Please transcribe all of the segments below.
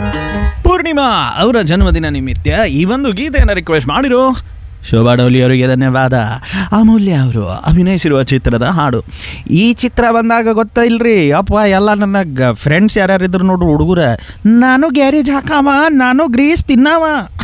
ಪೂರ್ಣಿಮಾ ಅವರ ಜನ್ಮದಿನ ನಿಮಿತ್ತ ಈ ಒಂದು ಗೀತೆಯನ್ನು ರಿಕ್ವೆಸ್ಟ್ ಮಾಡಿರು ಶೋಭಾ ಡೋಲಿ ಅವರಿಗೆ ಧನ್ಯವಾದ ಅಮೂಲ್ಯ ಅವರು ಅಭಿನಯಿಸಿರುವ ಚಿತ್ರದ ಹಾಡು ಈ ಚಿತ್ರ ಬಂದಾಗ ಗೊತ್ತಾ ಇಲ್ರಿ ಅಪ್ಪ ಎಲ್ಲ ನನ್ನ ಗ ಫ್ರೆಂಡ್ಸ್ ಯಾರ್ಯಾರಿದ್ರು ನೋಡ್ರಿ ಹುಡುಗರ ನಾನು ಗ್ಯಾರೇಜ್ ಹಾಕಾವ ನಾನು ಗ್ರೀಸ್ ತಿನ್ನಾವ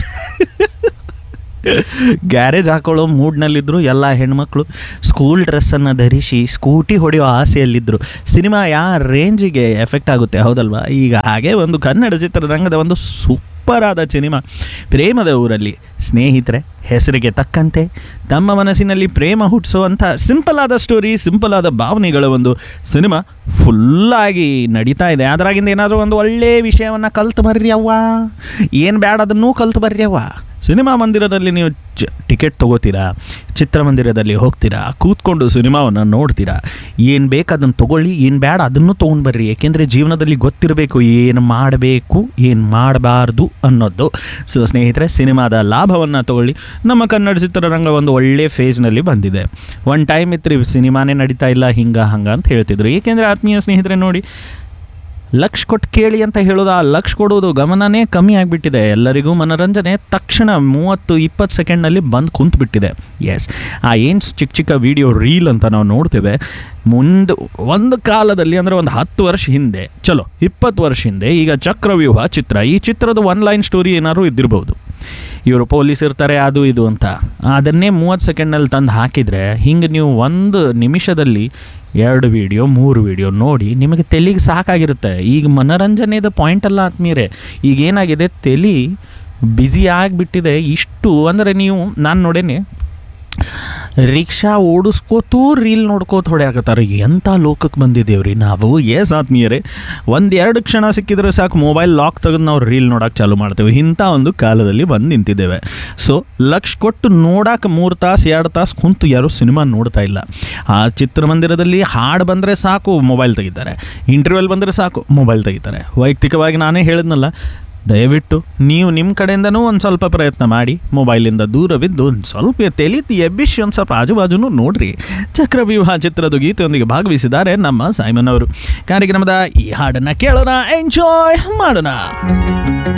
ಗ್ಯಾರೇಜ್ ಹಾಕೊಳ್ಳೋ ಮೂಡ್ನಲ್ಲಿದ್ದರು ಎಲ್ಲ ಹೆಣ್ಮಕ್ಳು ಸ್ಕೂಲ್ ಡ್ರೆಸ್ಸನ್ನು ಧರಿಸಿ ಸ್ಕೂಟಿ ಹೊಡೆಯೋ ಆಸೆಯಲ್ಲಿದ್ದರು ಸಿನಿಮಾ ಯಾವ ರೇಂಜಿಗೆ ಎಫೆಕ್ಟ್ ಆಗುತ್ತೆ ಹೌದಲ್ವಾ ಈಗ ಹಾಗೆ ಒಂದು ಕನ್ನಡ ಚಿತ್ರರಂಗದ ಒಂದು ಸೂಪರ್ ಆದ ಸಿನಿಮಾ ಪ್ರೇಮದ ಊರಲ್ಲಿ ಸ್ನೇಹಿತರೆ ಹೆಸರಿಗೆ ತಕ್ಕಂತೆ ತಮ್ಮ ಮನಸ್ಸಿನಲ್ಲಿ ಪ್ರೇಮ ಹುಟ್ಟಿಸುವಂಥ ಸಿಂಪಲ್ ಆದ ಸ್ಟೋರಿ ಸಿಂಪಲ್ ಆದ ಭಾವನೆಗಳ ಒಂದು ಸಿನಿಮಾ ಫುಲ್ಲಾಗಿ ನಡೀತಾ ಇದೆ ಅದರಾಗಿಂದ ಏನಾದರೂ ಒಂದು ಒಳ್ಳೆಯ ವಿಷಯವನ್ನು ಕಲ್ತು ಬರ್ರಿ ಅವ್ವ ಏನು ಬ್ಯಾಡ ಅದನ್ನೂ ಕಲ್ತು ಬರ್ರಿ ಅವ್ವ ಸಿನಿಮಾ ಮಂದಿರದಲ್ಲಿ ನೀವು ಚ ಟಿಕೆಟ್ ತೊಗೋತೀರಾ ಚಿತ್ರಮಂದಿರದಲ್ಲಿ ಹೋಗ್ತೀರಾ ಕೂತ್ಕೊಂಡು ಸಿನಿಮಾವನ್ನು ನೋಡ್ತೀರಾ ಏನು ಬೇಕು ಅದನ್ನು ತೊಗೊಳ್ಳಿ ಏನು ಬೇಡ ಅದನ್ನು ತೊಗೊಂಡು ಬರ್ರಿ ಏಕೆಂದರೆ ಜೀವನದಲ್ಲಿ ಗೊತ್ತಿರಬೇಕು ಏನು ಮಾಡಬೇಕು ಏನು ಮಾಡಬಾರ್ದು ಅನ್ನೋದು ಸೊ ಸ್ನೇಹಿತರೆ ಸಿನಿಮಾದ ಲಾಭವನ್ನು ತಗೊಳ್ಳಿ ನಮ್ಮ ಕನ್ನಡ ಚಿತ್ರರಂಗ ಒಂದು ಒಳ್ಳೆ ಫೇಸ್ನಲ್ಲಿ ಬಂದಿದೆ ಒನ್ ಟೈಮ್ ಇತ್ತು ಸಿನಿಮಾನೇ ನಡೀತಾ ಇಲ್ಲ ಹಿಂಗ ಹಂಗ ಅಂತ ಹೇಳ್ತಿದ್ರು ಏಕೆಂದರೆ ಆತ್ಮೀಯ ಸ್ನೇಹಿತರೆ ನೋಡಿ ಲಕ್ಷ ಕೊಟ್ಟು ಕೇಳಿ ಅಂತ ಹೇಳೋದು ಆ ಲಕ್ಷ ಕೊಡೋದು ಗಮನನೇ ಕಮ್ಮಿ ಆಗಿಬಿಟ್ಟಿದೆ ಎಲ್ಲರಿಗೂ ಮನೋರಂಜನೆ ತಕ್ಷಣ ಮೂವತ್ತು ಇಪ್ಪತ್ತು ಸೆಕೆಂಡ್ನಲ್ಲಿ ಬಂದು ಕುಂತ್ಬಿಟ್ಟಿದೆ ಎಸ್ ಆ ಏನು ಚಿಕ್ಕ ಚಿಕ್ಕ ವಿಡಿಯೋ ರೀಲ್ ಅಂತ ನಾವು ನೋಡ್ತೇವೆ ಮುಂದೆ ಒಂದು ಕಾಲದಲ್ಲಿ ಅಂದರೆ ಒಂದು ಹತ್ತು ವರ್ಷ ಹಿಂದೆ ಚಲೋ ಇಪ್ಪತ್ತು ವರ್ಷ ಹಿಂದೆ ಈಗ ಚಕ್ರವ್ಯೂಹ ಚಿತ್ರ ಈ ಚಿತ್ರದ ಒನ್ ಲೈನ್ ಸ್ಟೋರಿ ಏನಾದ್ರು ಇದ್ದಿರ್ಬೋದು ಇವರು ಪೊಲೀಸ್ ಇರ್ತಾರೆ ಅದು ಇದು ಅಂತ ಅದನ್ನೇ ಮೂವತ್ತು ಸೆಕೆಂಡ್ನಲ್ಲಿ ತಂದು ಹಾಕಿದರೆ ಹಿಂಗೆ ನೀವು ಒಂದು ನಿಮಿಷದಲ್ಲಿ ಎರಡು ವಿಡಿಯೋ ಮೂರು ವಿಡಿಯೋ ನೋಡಿ ನಿಮಗೆ ತೆಲಿಗೆ ಸಾಕಾಗಿರುತ್ತೆ ಈಗ ಮನೋರಂಜನೆದ ಪಾಯಿಂಟ್ ಅಲ್ಲ ಆತ್ಮೀಯರೇ ಈಗ ಏನಾಗಿದೆ ತೆಲಿ ಬ್ಯುಸಿ ಆಗಿಬಿಟ್ಟಿದೆ ಇಷ್ಟು ಅಂದರೆ ನೀವು ನಾನು ನೋಡೇನೆ ರಿಕ್ಷಾ ಓಡಿಸ್ಕೋತೂ ರೀಲ್ ನೋಡ್ಕೋತ ಹೊಡ್ಯಾಕತ್ತಾರೆ ಎಂಥ ಲೋಕಕ್ಕೆ ಬಂದಿದ್ದೇವ್ರಿ ನಾವು ಎಸ್ ಆತ್ಮೀಯರೇ ಒಂದು ಎರಡು ಕ್ಷಣ ಸಿಕ್ಕಿದ್ರೆ ಸಾಕು ಮೊಬೈಲ್ ಲಾಕ್ ತೆಗೆದು ನಾವು ರೀಲ್ ನೋಡೋಕೆ ಚಾಲು ಮಾಡ್ತೇವೆ ಇಂಥ ಒಂದು ಕಾಲದಲ್ಲಿ ಬಂದು ನಿಂತಿದ್ದೇವೆ ಸೊ ಲಕ್ಷ ಕೊಟ್ಟು ನೋಡಕ್ಕೆ ಮೂರು ತಾಸು ಎರಡು ತಾಸು ಕುಂತು ಯಾರೂ ಸಿನಿಮಾ ನೋಡ್ತಾ ಇಲ್ಲ ಆ ಚಿತ್ರಮಂದಿರದಲ್ಲಿ ಹಾಡು ಬಂದರೆ ಸಾಕು ಮೊಬೈಲ್ ತೆಗಿತಾರೆ ಇಂಟರ್ವ್ಯೂಲ್ ಬಂದರೆ ಸಾಕು ಮೊಬೈಲ್ ತೆಗಿತಾರೆ ವೈಯಕ್ತಿಕವಾಗಿ ನಾನೇ ಹೇಳಿದ್ನಲ್ಲ ದಯವಿಟ್ಟು ನೀವು ನಿಮ್ಮ ಕಡೆಯಿಂದನೂ ಒಂದು ಸ್ವಲ್ಪ ಪ್ರಯತ್ನ ಮಾಡಿ ಮೊಬೈಲಿಂದ ದೂರವಿದ್ದು ಒಂದು ಸ್ವಲ್ಪ ತೆಲಿತಿ ಎಬ್ಬಿಸಿ ಒಂದು ಸ್ವಲ್ಪ ಆಜುಬಾಜುನು ನೋಡ್ರಿ ಚಕ್ರವ್ಯೂಹ ಚಿತ್ರದ ಗೀತೆಯೊಂದಿಗೆ ಭಾಗವಹಿಸಿದ್ದಾರೆ ನಮ್ಮ ಸೈಮನ್ ಅವರು ಕಾರ್ಯಕ್ರಮದ ಈ ಹಾಡನ್ನು ಕೇಳೋಣ ಎಂಜಾಯ್ ಮಾಡೋಣ